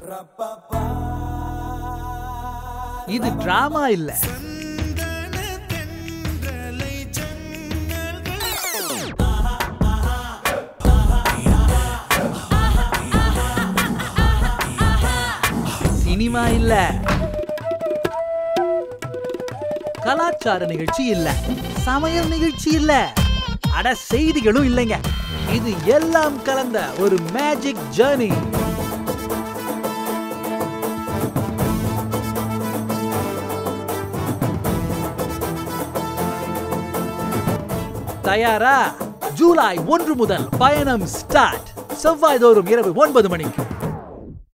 இது டிராமா இல்ல சினிமா இல்ல கலாச்சார நிகழ்ச்சி இல்ல சமையல் நிகழ்ச்சி இல்ல அட செய்திகளும் இல்லைங்க இது எல்லாம் கலந்த ஒரு மேஜிக் ஜர்னி தயாரா ஜூலை ஒன்று முதல் பயணம் ஸ்டார்ட் செவ்வாய் தோறும் இரவு ஒன்பது மணிக்கு